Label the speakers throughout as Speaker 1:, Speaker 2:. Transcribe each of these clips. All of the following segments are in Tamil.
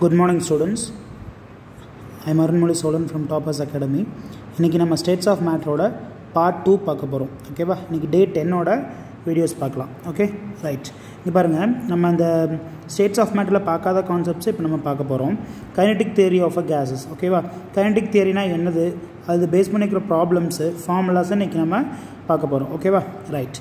Speaker 1: good morning students I'm Arunmozhi Cholan from toppers academy இன்றைக்கி நம்ம ஸ்டேட்ஸ் ஆஃப் மேட்ரோட பார்ட் டூ பார்க்க போகிறோம் ஓகேவா இன்றைக்கி டே டென்னோட வீடியோஸ் பார்க்கலாம் ஓகே ரைட் இங்கே பாருங்கள் நம்ம அந்த ஸ்டேட்ஸ் ஆஃப் மேட்டரில் பார்க்காத கான்செப்ட்ஸ் இப்போ நம்ம பார்க்க போகிறோம் kinetic theory of a gases ஓகேவா கைனடிக் தியரினா என்னது அது பேஸ் பண்ணிக்கிற ப்ராப்ளம்ஸு ஃபார்முலாஸை இன்றைக்கி நம்ம பார்க்க போகிறோம் ஓகேவா right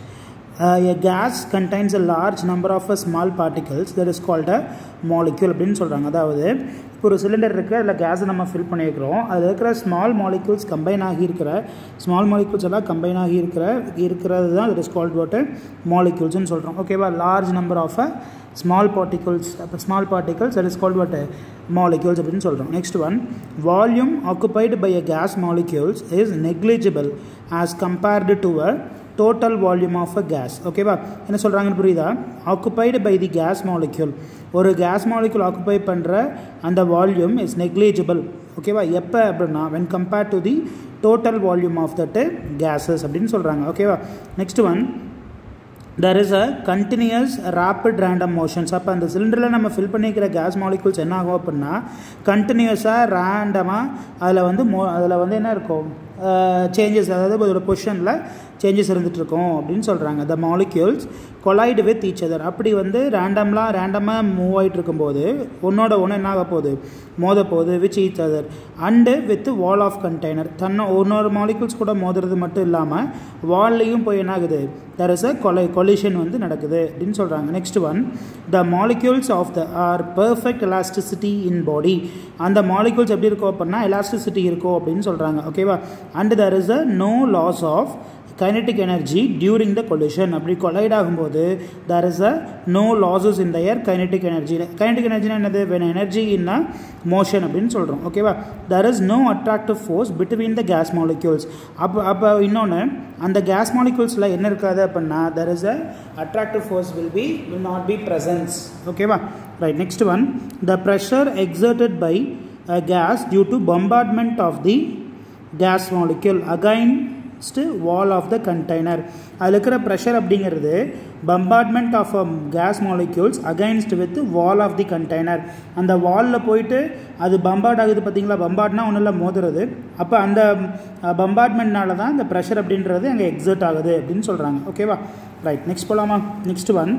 Speaker 1: a gas contains a large number of a small particles that is called a molecule அப்படின்னு சொல்கிறாங்க அதாவது இப்போ ஒரு சிலிண்டர் இருக்குது அதில் கேஸை நம்ம ஃபில் பண்ணியிருக்கிறோம் அதில் இருக்கிற ஸ்மால் மாலிக்யூல்ஸ் கம்பைன் ஆகி இருக்கிற ஸ்மால் மாலிக்யூல்ஸ் எல்லாம் கம்பைன் ஆகி இருக்கிற இருக்கிறது தான் தட் இஸ் கால்ட் வாட் மாலிக்யூல்ஸ்னு சொல்கிறோம் ஓகேவா large number of a small particles அப்போ small particles that is called what molecules அப்படின்னு சொல்கிறோம் next one volume occupied by a gas molecules is negligible as compared to a total volume of a gas ஓகேவா என்ன சொல்கிறாங்கன்னு புரியுதா occupied by the gas molecule ஒரு கேஸ் மாலிக்யூல் ஆக்குபை பண்ணுற அந்த வால்யூம் இஸ் நெக்லிஜிபிள் ஓகேவா எப்போ அப்படின்னா when compared to the total volume of that gases அப்படின்னு சொல்கிறாங்க ஓகேவா next one there is a continuous rapid random motions அப்போ அந்த சிலிண்டரில் நம்ம ஃபில் பண்ணிக்கிற கேஸ் மாலிகூல்ஸ் என்ன ஆகும் அப்படின்னா கண்டினியூஸாக ரேண்டமாக அதில் வந்து மோ அதில் வந்து என்ன இருக்கும் சேஞ்சஸ் அதாவது அதோட பொசிஷனில் சேஞ்சஸ் இருந்துகிட்ருக்கோம் அப்படின்னு சொல்கிறாங்க the molecules collide with each other அப்படி வந்து ரேண்டம்லாம் ரேண்டமாக மூவ் ஆகிட்டு இருக்கும்போது ஒன்றோட ஒன்று என்ன ஆக போகுது மோத போகுது with each other and with wall of container தன்னை ஒன்னொரு மாலிக்யூல்ஸ் கூட மோதுறது மட்டும் இல்லாமல் வால்லையும் போய் என்ன ஆகுது தர் இஸ் அ கொலை கொலிஷன் வந்து நடக்குது அப்படின்னு சொல்கிறாங்க next one the molecules of the are perfect elasticity in body அந்த மாலிக்யூல்ஸ் எப்படி இருக்கும் அப்படின்னா எலாஸ்டிசிட்டி இருக்கும் அப்படின்னு சொல்கிறாங்க ஓகேவா and there is a no loss of kinetic energy during the collision அப்படி கொலைட் ஆகும்போது there is a no losses in the year kinetic energy kinetic எனர்ஜினா என்னது when energy in a motion அப்படின்னு சொல்கிறோம் ஓகேவா there is no attractive force between the gas molecules அப்போ அப்போ இன்னொன்று அந்த கேஸ் மாலிக்யூல்ஸில் என்ன இருக்காது அப்படின்னா there is a attractive force will be will not be presence ஓகேவா right next one the pressure exerted by gas due to bombardment of the gas molecule again wall of the container அதில் இருக்கிற ப்ரெஷர் அப்படிங்கிறது bombardment of a gas molecules against with wall of the container அந்த வாலில் போயிட்டு அது பம்பார்ட் ஆகுது பார்த்தீங்களா பம்பார்ட்னா ஒன்றும் இல்லை மோதுறது அப்போ அந்த பம்பார்ட்மெண்ட்னால தான் இந்த ப்ரெஷர் அப்படின்றது அங்கே எக்ஸர்ட் ஆகுது அப்படின்னு சொல்கிறாங்க ஓகேவா ரைட் நெக்ஸ்ட் போகலாமா next one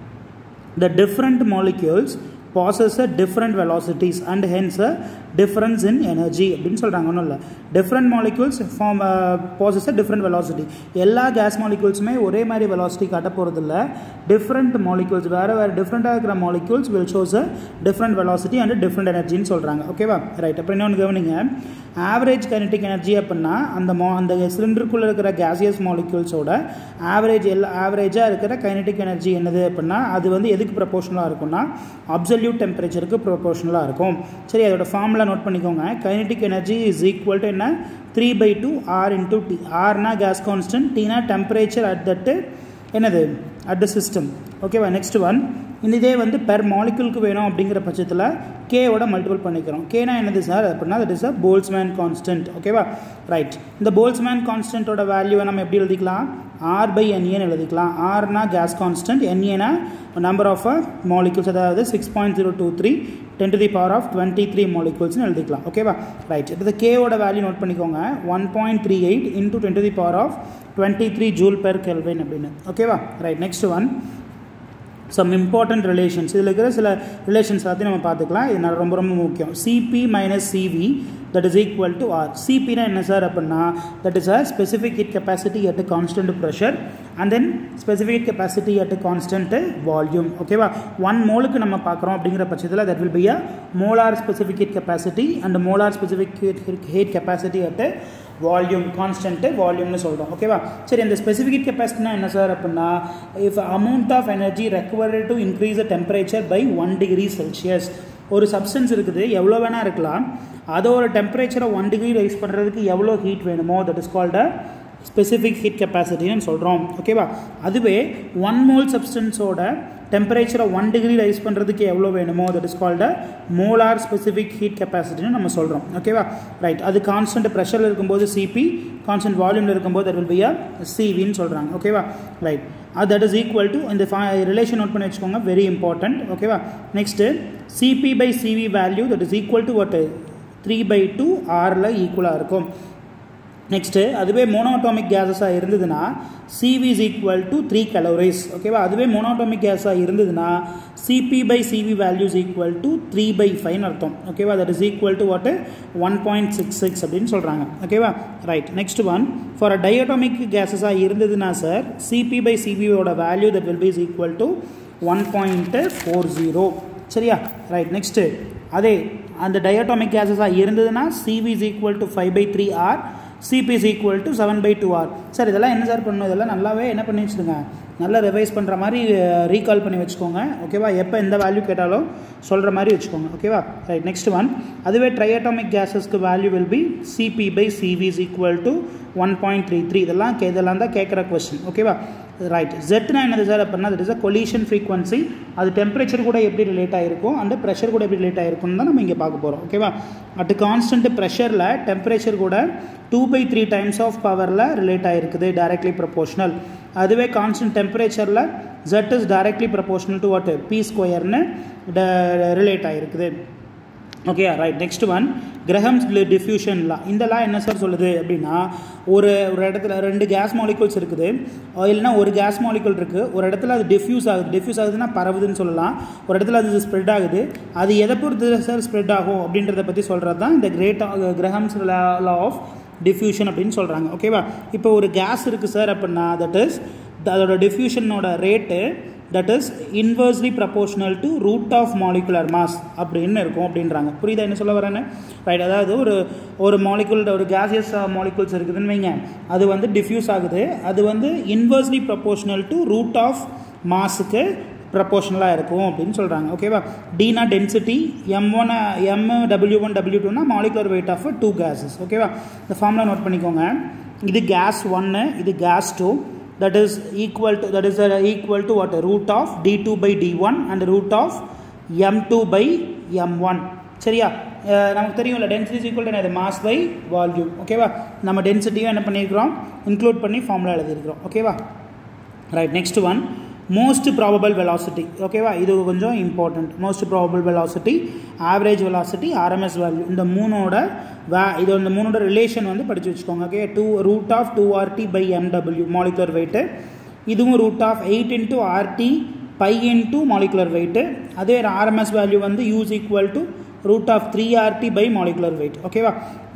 Speaker 1: the different molecules possess a different velocities and hence a difference in energy அப்படின்னு சொல்கிறாங்க ஒன்றும் இல்லை different molecules form possess a different velocity எல்லா கேஸ் மாலிக்யூல்ஸுமே ஒரே மாதிரி வெலாசிட்டி காட்ட போகிறது இல்லை டிஃப்ரெண்ட் மாலிக்யூல்ஸ் வேறு வேறு டிஃப்ரெண்ட்டாக இருக்கிற molecules will shows a different velocity and different எனர்ஜின்னு சொல்கிறாங்க ஓகேவா ரைட் அப்புறம் இன்னொன்று கவனிங்க ஆவரேஜ் கைனட்டிக் எனர்ஜி அப்படின்னா அந்த மோ அந்த சிலிண்டருக்குள்ளே இருக்கிற கேசியஸ் மாலிக்யூல்ஸோட ஆவரேஜ் எல்லா ஆவரேஜாக இருக்கிற கைனட்டிக் எனர்ஜி என்னது அப்படின்னா அது வந்து எதுக்கு ப்ரப்போர்ஷனலாக இருக்கும்னா அப்சல்யூட் டெம்பரேச்சருக்கு ப்ரொபோஷனலாக இருக்கும் சரி அதோட ஃபார்முலா நோட் பண்ணிக்கோங்க kinetic energy is equal to என்ன three by two R into T ஆர்னா கேஸ் கான்ஸ்டன்ட் டீனா டெம்பரேச்சர் அட் தட்டு என்னது அட் த சிஸ்டம் ஓகேவா நெக்ஸ்ட் ஒன் இந்த இதே வந்து பெர் மாலிகுலுக்கு வேணும் அப்படிங்கிற பட்சத்தில் கேவோட மல்டிபிள் பண்ணிக்கிறோம் கேனா என்னது சார் அப்படின்னா that is a Boltzmann constant ஓகேவா ரைட் இந்த போல்ஸ்மேன் கான்ஸ்டன்ட்டோட வேல்யூவை நம்ம எப்படி எழுதிக்கலாம் ஆர் பை என்ஏன்னு எழுதிக்கலாம் ஆர்னா கேஸ் கான்ஸ்டன்ட் என்ஏனா நம்பர் ஆஃப் அ மாலிகுல்ஸ் அதாவது six point zero two three ten to the power of twenty three மாலிகுல்ஸ்னு எழுதிக்கலாம் ஓகேவா ரைட் இப்போ கேவோட வேல்யூ நோட் பண்ணிக்கோங்க one point three eight into ten to the power of twenty three joule per kelvin அப்படின்னு ஓகேவா right next one some important relations இதில் இருக்கிற சில ரிலேஷன்ஸ் எல்லாத்தையும் நம்ம பார்த்துக்கலாம் இது ரொம்ப ரொம்ப முக்கியம் CP minus CV that is equal to R சிபினா என்ன சார் அப்படின்னா that is a specific heat capacity at constant pressure and then specific capacity at constant volume ஓகேவா ஒன் மோலுக்கு நம்ம பார்க்குறோம் அப்படிங்கிற பட்சத்தில் that will be a molar specific heat capacity and molar specific heat capacity at volume constant வால்யூம்னு சொல்கிறோம் ஓகேவா சரி அந்த ஸ்பெசிஃபிக் கெப்பாசிட்டினா என்ன சார் அப்படின்னா if amount of energy required to increase the temperature by one degree Celsius ஒரு சப்ஸ்டன்ஸ் இருக்குது எவ்வளோ வேணால் இருக்கலாம் அதோட டெம்பரேச்சரை ஒன் டிகிரி ரைஸ் பண்ணுறதுக்கு எவ்வளோ ஹீட் வேணுமோ that is called a specific heat கெப்பாசிட்டின்னு சொல்கிறோம் ஓகேவா அதுவே ஒன் மோல் சப்ஸ்டன்ஸோட டெம்பரேச்சரை ஒன் டிகிரி ரைஸ் பண்ணுறதுக்கு எவ்வளோ வேணுமோ that is called molar specific heat கெப்பாசிட்டின்னு நம்ம சொல்கிறோம் ஓகேவா ரைட் அது கான்ஸ்டன்ட் ப்ரெஷரில் இருக்கும்போது சிபி கான்ஸ்டன்ட் வால்யூமில் இருக்கும்போது தட் வில் பி அ சிவின்னு சொல்கிறாங்க ஓகேவா ரைட் அது தட் இஸ் ஈக்குவல் டு இந்த ரிலேஷன் நோட் பண்ணி வச்சுக்கோங்க வெரி இம்பார்ட்டன்ட் ஓகேவா next CP by CV value that is equal to what three by two ஆரில் ஈக்குவலாக இருக்கும் நெக்ஸ்ட்டு அதுவே மோனோட்டாமிக் கேஸஸாக இருந்ததுன்னா CV is equal to three calories ஓகேவா அதுவே மோனோட்டாமிக் கேஸாக இருந்ததுன்னா CP by CV values equal to three by ஃபைவ்னு அர்த்தம் ஓகேவா that is equal to what one point six six அப்படின்னு சொல்கிறாங்க ஓகேவா right next one for a diatomic கேஸஸாக இருந்ததுன்னா சார் சிபி பை சிபியோட value that will be is equal to one point four zero சரியா ரைட் நெக்ஸ்ட்டு அதே அந்த டயட்டோமிக் கேஸஸாக இருந்ததுன்னா CV is equal to five by three R CP is equal to seven by two R sir இதெல்லாம் என்ன சார் பண்ணணும் இதெல்லாம் நல்லாவே என்ன பண்ணி வச்சுருங்க நல்லா ரிவைஸ் பண்ணுற மாதிரி ரீகால் பண்ணி வச்சுக்கோங்க ஓகேவா எப்போ எந்த வேல்யூ கேட்டாலும் சொல்கிற மாதிரி வச்சுக்கோங்க ஓகேவா ரைட் நெக்ஸ்ட் ஒன் அதுவே ட்ரையட்டாமிக் கேஸஸ்க்கு value will be CP by CV is equal to one point three three இதெல்லாம் கே இதெல்லாம் தான் கேட்குற கொஸ்டின் ஓகேவா ரைட் ஜெட்னா என்னது சார் அப்படின்னா that is a collision frequency அது டெம்பரேச்சர் கூட எப்படி ரிலேட் ஆகிருக்கும் அந்த ப்ரெஷர் கூட எப்படி ரிலேட் ஆகிருக்கும்னு தான் நம்ம இங்கே பார்க்க போகிறோம் ஓகேவா அட் கான்ஸ்டன்ட் ப்ரெஷரில் டெம்பரேச்சர் கூட two by three times of பவரில் ரிலேட் ஆகிருக்குது டைரக்ட்லி ப்ரொபோஷனல் அதுவே கான்ஸ்டன்ட் டெம்பரேச்சரில் Z is directly proportional to what P ஸ்கொயர்னு ரிலேட் ஆகிருக்குது okay right next one Graham's diffusion law இந்த லா என்ன சார் சொல்லுது அப்படின்னா ஒரு ஒரு இடத்துல ரெண்டு கேஸ் மாலிகூல்ஸ் இருக்குது இல்லைனா ஒரு கேஸ் மாலிகூல் இருக்குது ஒரு இடத்துல அது டிஃப்யூஸ் ஆகுது டிஃப்யூஸ் ஆகுதுன்னா பரவுதுன்னு சொல்லலாம் ஒரு இடத்துல அது ஸ்ப்ரெட் ஆகுது அது எதை பொறுத்து சார் ஸ்ப்ரெட் ஆகும் அப்படின்றத பற்றி சொல்கிறது தான் இந்த great Graham's law of diffusion அப்படின்னு சொல்கிறாங்க ஓகேவா இப்போ ஒரு கேஸ் இருக்குது சார் அப்படின்னா தட் இஸ் அதோட டிஃப்யூஷனோட rate that is inversely proportional to root of molecular mass அப்படின்னு இருக்கும் அப்படின்றாங்க புரியுதா என்ன சொல்ல வரேன்னு ரைட் அதாவது ஒரு ஒரு மாலிகுல் ஒரு கேசியஸ் மாலிகுல்ஸ் இருக்குதுன்னு வைங்க அது வந்து டிஃப்யூஸ் ஆகுது அது வந்து inversely proportional to root of மாஸுக்கு ப்ரப்போர்ஷனலாக இருக்கும் அப்படின்னு சொல்கிறாங்க ஓகேவா டீனா density M one M W one W டூனா molecular weight of two gases ஓகேவா இந்த ஃபார்முலா நோட் பண்ணிக்கோங்க இது கேஸ் ஒன்று இது gas two that is equal to that is uh, equal to what root of d2 by d1 and root of m2 by m1 சரியா நமக்கு தெரியும்ல density is equal to mass by volume ஓகேவா நம்ம டென்சிட்டியும் என்ன பண்ணியிருக்கிறோம் இன்க்ளூட் பண்ணி ஃபார்முலா எழுதியிருக்கிறோம் ஓகேவா right next one most probable velocity ஓகேவா இது கொஞ்சம் important most probable velocity average velocity RMS value இந்த மூணோட வே இது இந்த மூணோட ரிலேஷன் வந்து படித்து வச்சுக்கோங்க okay two root of two RT by MW molecular weight இதுவும் root of eight into RT by into molecular weight அதே ஆர்எம்எஸ் வேல்யூ வந்து use equal to root of three RT by molecular weight ஓகேவா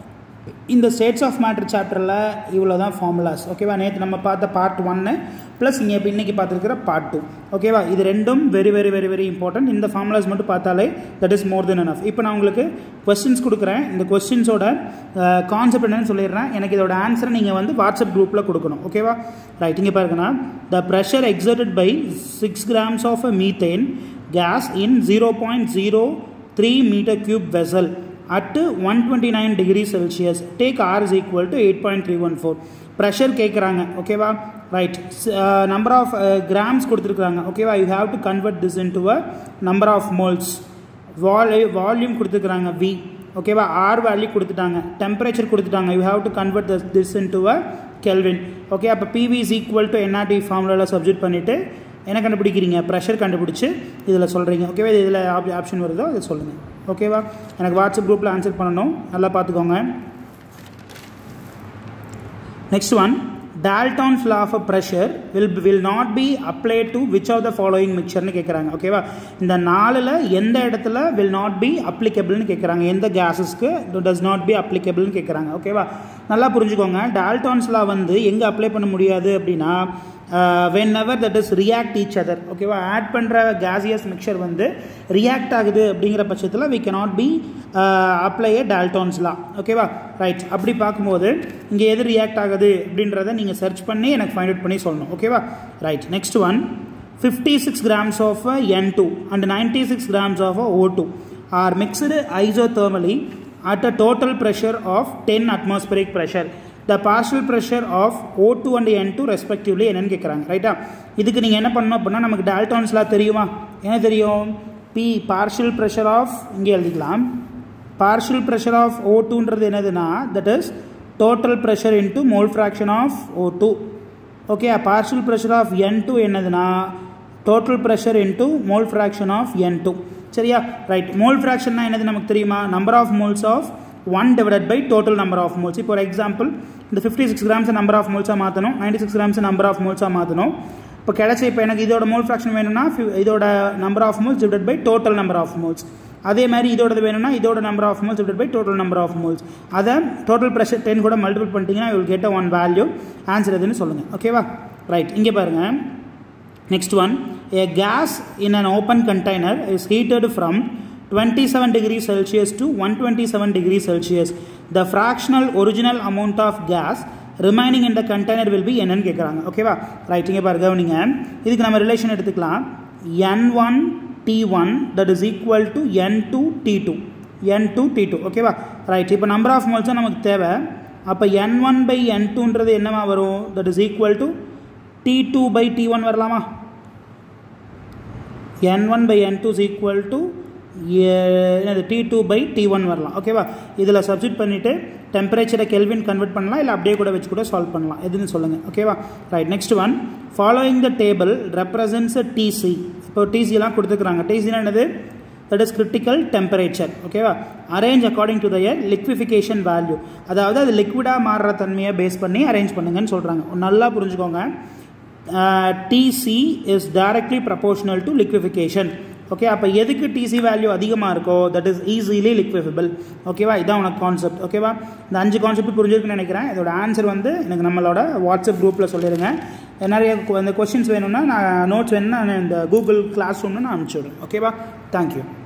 Speaker 1: இந்த ஸ்டேட்ஸ் ஆஃப் மேட்ரு சாப்டரில் இவ்வளோ தான் ஃபார்முலாஸ் ஓகேவா நேற்று நம்ம பார்த்த பார்ட் ஒன்று ப்ளஸ் இங்கே இப்போ இன்றைக்கி பார்த்துருக்கிற பார்ட் டூ ஓகேவா இது ரெண்டும் very very very very important இந்த ஃபார்முலாஸ் மட்டும் பார்த்தாலே that is more then enough இப்போ நான் உங்களுக்கு கொஸ்டின்ஸ் கொடுக்குறேன் இந்த கொஸ்டின்ஸோட கான்செப்ட் என்னன்னு சொல்லிடுறேன் எனக்கு இதோட ஆன்சரை நீங்கள் வந்து வாட்ஸ்அப் குரூப்பில் கொடுக்கணும் ஓகேவா ரைட் இங்கே பாருங்கன்னா the pressure exerted by six grams of a methane gas in zero point zero three metre cube vessel at 129 degree celsius take r is equal to 8.314 pressure கேட்குறாங்க ஓகேவா ரைட் நம்பர் ஆஃப் கிராம்ஸ் கொடுத்துருக்குறாங்க ஓகேவா you have to convert this into a number of moles வால் வால்யூம் கொடுத்துருக்குறாங்க வி ஓகேவா ஆர் வேல்யூ கொடுத்துட்டாங்க டெம்பரேச்சர் கொடுத்துட்டாங்க you have to convert this into a kelvin okay அப்போ PV is equal to nRT ஃபார்முலாவில் சப்ஜெக்ட் பண்ணிவிட்டு என்ன கண்டுபிடிக்கிறீங்க ப்ரெஷர் கண்டுபிடிச்சி இதில் சொல்கிறீங்க ஓகேவா இது இதில் ஆப்ஷன் வருதோ அதை சொல்லுங்கள் ஓகேவா எனக்கு வாட்ஸ்அப் குரூப்பில் ஆன்சர் பண்ணணும் நல்லா பார்த்துக்கோங்க next one Dalton's law of a pressure will will not be apply to which of the following மிக்சர்னு கேட்குறாங்க ஓகேவா இந்த நாலில் எந்த இடத்துல வில் நாட் பி அப்ளிகபிள்னு கேட்குறாங்க எந்த கேஸஸ்க்கு டஸ் நாட் பி அப்ளிகபிள்னு கேட்குறாங்க ஓகேவா நல்லா புரிஞ்சுக்கோங்க டால்டான்ஸ் லா வந்து எங்கே அப்ளை பண்ண முடியாது அப்படின்னா whenever that is react each other ஓகேவா ஆட் பண்ணுற கேசியஸ் மிக்சர் வந்து ரியாக்ட் ஆகுது அப்படிங்கிற பட்சத்தில் we cannot be apply a டால்டான்ஸ்லா ஓகேவா ரைட் அப்படி பார்க்கும்போது இங்கே எது ரியாக்ட் ஆகுது அப்படின்றத நீங்கள் சர்ச் பண்ணி எனக்கு ஃபைண்ட் அவுட் பண்ணி சொல்லணும் ஓகேவா right next one fifty six grams of N two and ninety six grams of O two are mixed isothermally at a total pressure of 10 atmospheric pressure the partial pressure of O two and N two respectively என்னன்னு கேட்குறாங்க ரைட்டா இதுக்கு நீங்கள் என்ன பண்ணணும் அப்படின்னா நமக்கு டால்டான்ஸ்லாம் தெரியுமா என்ன தெரியும் பி பார்ஷியல் ப்ரெஷர் ஆஃப் இங்கே எழுதிக்கலாம் பார்ஷியல் ப்ரெஷர் ஆஃப் ஓ டூன்றது என்னதுன்னா that is total pressure into mole fraction of O two okay partial pressure of N two என்னதுன்னா total pressure into mole fraction of N two சரியா ரைட் மோல் ஃப்ராக்ஷன்னா என்னது நமக்கு தெரியுமா number of moles of one divided by total number of moles இப்போ ஒரு எக்ஸாம்பிள் இந்த fifty six grams number of மோல்ஸாக மாற்றணும் ninety six grams number of மோல்ஸாக மாற்றணும் இப்போ கிடைச்ச இப்போ எனக்கு இதோட மோல் ஃப்ராக்ஷன் வேணும்னா இதோட number of moles divide by total number of moles அதே மாதிரி இதோடது வேணும்னா இதோட number of moles divide by total number of moles அதை டோட்டல் ப்ரெஷர் டென் கூட மல்டிபிள் பண்ணிட்டீங்கன்னா you get one value answer எதுன்னு சொல்லுங்கள் ஓகேவா ரைட் இங்கே பாருங்கள் next one a gas in an open container is heated from 27 degrees celsius to 127 degrees celsius the fractional original amount of gas remaining இந்த கண்டெய்னர் வில் பி என்னன்னு கேட்குறாங்க ஓகேவா ரைட் இங்கே பாரு கவனிங்க இதுக்கு நம்ம ரிலேஷன் எடுத்துக்கலாம் n one T one that is equal to n two T two n two T two ஓகேவா ரைட் இப்போ நம்பர் ஆஃப் மோல்ஸும் நமக்கு தேவை அப்போ என் ஒன் பை என் டூன்றது என்னவா வரும் that is equal to T two by T one வரலாமா n one by n two is equal to என்னது T two by T one வரலாம் ஓகேவா இதில் சப்ஸ்டிட் பண்ணிவிட்டு டெம்பரேச்சரை கெல்வின் கன்வெர்ட் பண்ணலாம் இல்லை அப்படியே கூட வச்சு கூட சால்வ் பண்ணலாம் எதுன்னு சொல்லுங்கள் ஓகேவா right next one following the table represents a TC இப்போ டிசிலாம் கொடுத்துக்கிறாங்க டிசினா என்னது தட் இஸ் கிரிட்டிக்கல் டெம்பரேச்சர் ஓகேவா arrange according to their liquefaction value அதாவது அது லிக்விடாக மாறுற தன்மையை பேஸ் பண்ணி அரேஞ்ச் பண்ணுங்கன்னு சொல்கிறாங்க நல்லா புரிஞ்சுக்கோங்க TC is directly proportional to liquefaction okay அப்போ எதுக்கு டிசி வேல்யூ அதிகமாக இருக்கோ தட் இஸ் ஈஸிலி லிக்விஃபிபிள் ஓகேவா இதான் உனக்கு கான்செப்ட் ஓகேவா இந்த அஞ்சு கான்செப்ட் புரிஞ்சிருக்குன்னு நினைக்கிறேன் இதோட ஆன்சர் வந்து எனக்கு நம்மளோட வாட்ஸ்அப் குரூப்பில் சொல்லிடுங்க நிறைய இந்த கொஷின்ஸ் வேணும்னா நான் நோட்ஸ் வேணும்னா நான் இந்த கூகுள் கிளாஸ் ரூம்னு நான் அனுப்பிச்சி விடுறேன் ஓகேவா தேங்க்யூ